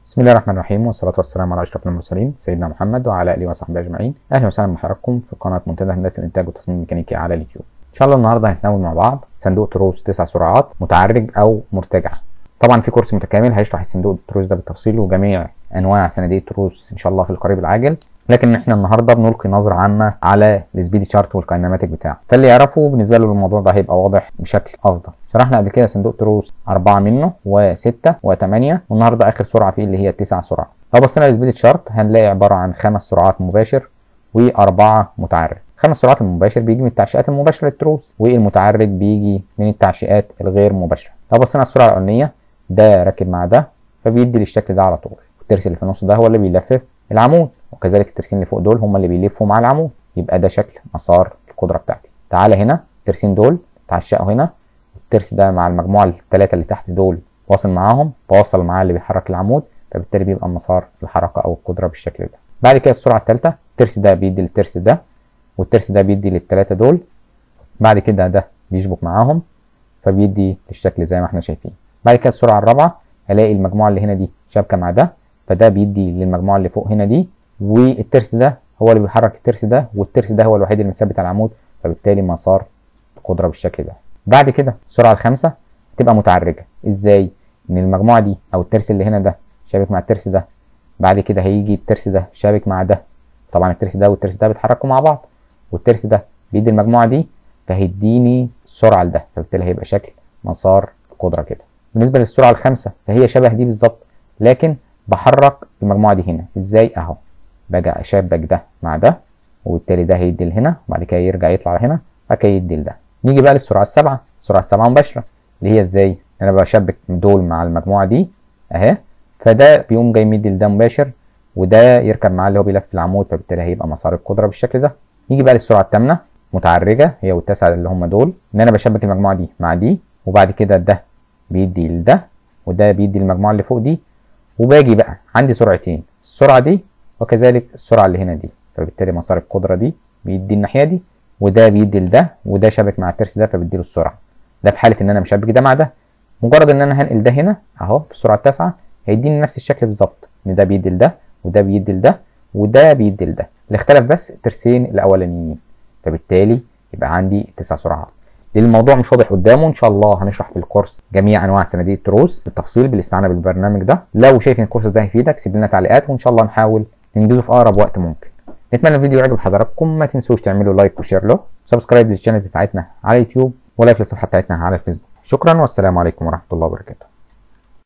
بسم الله الرحمن الرحيم والصلاة والسلام على أشرف المرسلين سيدنا محمد وعلى آله وصحبه أجمعين أهلا وسهلا بحضراتكم في قناة منتدى هندسة الإنتاج والتصميم الميكانيكي على اليوتيوب إن شاء الله النهاردة هنتناول مع بعض صندوق تروس تسع سرعات متعرج أو مرتجع طبعا في كورس متكامل هيشرح الصندوق التروس ده بالتفصيل وجميع أنواع صناديق التروس إن شاء الله في القريب العاجل لكن احنا النهارده بنلقي نظره عامه على السبيدي شارت والكايناماتيك بتاعه فاللي يعرفه بالنسبه له الموضوع ده هيبقى واضح بشكل افضل شرحنا قبل كده صندوق تروس أربعة منه وستة وثمانية والنهارده آخر سرعة فيه اللي هي التسع سرعات لو بصينا للسبيد شارت هنلاقي عبارة عن خمس سرعات مباشر وأربعة متعرج خمس سرعات المباشر بيجي من التعشيقات المباشرة للتروس والمتعرج بيجي من التعشيقات الغير مباشرة لو بصينا على السرعة الأولانية ده راكب مع ده فبيدي للشكل ده على طول والترس اللي في النص ده هو اللي بيلفف العمود وكذلك الترسين اللي فوق دول هم اللي بيلفوا مع العمود يبقى ده شكل مسار القدرة بتاعتي تعالى هنا الترسين دول تعشقوا هنا الترس ده مع المجموعة الثلاثة اللي تحت دول واصل معاهم بوصل معاه اللي بيحرك العمود فبالتالي بيبقى مسار الحركة أو القدرة بالشكل ده بعد كده السرعة الثالثة الترس ده بيدي للترس ده والترس ده بيدي للثلاثة دول بعد كده ده بيشبك معاهم فبيدي للشكل زي ما احنا شايفين بعد كده السرعة الرابعة هلاقي المجموعة اللي هنا دي شابكة مع ده فده بيدي للمجموعة اللي فوق هنا دي والترس ده هو اللي بيحرك الترس ده والترس ده هو الوحيد اللي مثبت على العمود فبالتالي مسار القدرة بالشكل ده بعد كده السرعة الخامسة تبقى متعرجة ازاي ان المجموعة دي او الترس اللي هنا ده شابك مع الترس ده بعد كده هيجي الترس ده شابك مع ده طبعا الترس ده والترس ده بيتحركوا مع بعض والترس ده بيدي المجموعة دي فهيديني السرعة لده فبالتالي هيبقى شكل مسار القدرة كده بالنسبة للسرعة الخامسة فهي شبه دي بالظبط لكن بحرك المجموعة دي هنا ازاي اهو باجي اشبك ده مع ده وبالتالي ده هيدي لهنا وبعد كده يرجع يطلع هنا بعد كده يدي لده نيجي بقى للسرعة السبعة السرعة السبعة مباشرة اللي هي ازاي انا بشبك دول مع المجموعة دي اهي فده بيقوم جاي مدي لده مباشر وده يركب معاه اللي هو بيلف العمود فبالتالي هيبقى مسار القدرة بالشكل ده نيجي بقى للسرعة الثامنة متعرجة هي والتاسعة اللي هم دول ان انا بشبك المجموعة دي مع دي وبعد كده ده بيدي لده وده بيدي المجموعة اللي فوق دي وباجي بقى عندي سرعتين السرعة دي وكذلك السرعة اللي هنا دي فبالتالي مسار القدرة دي بيدي الناحية دي وده بيدي لده وده شابك مع الترس ده فبيديله السرعة ده في حالة ان انا مشبك ده مع ده مجرد ان انا هنقل ده هنا اهو بالسرعة التاسعة هيديني نفس الشكل بالظبط ان ده بيدي لده وده بيدي لده وده بيدي لده اللي اختلف بس الترسين الاولانيين فبالتالي يبقى عندي تسع سرعات للموضوع مش واضح قدامه ان شاء الله هنشرح في الكورس جميع انواع صناديق التروس بالتفصيل بالاستعانه بالبرنامج ده لو شايف ان الكورس ده هيفيدك سيب لنا تعليقات وان شاء الله نحاول ننجزه في اقرب وقت ممكن نتمنى الفيديو يعجب حضراتكم ما تنسوش تعملوا لايك وشير له سبسكرايب للشانل بتاعتنا على يوتيوب ولايك للصفحه بتاعتنا على الفيسبوك شكرا والسلام عليكم ورحمه الله وبركاته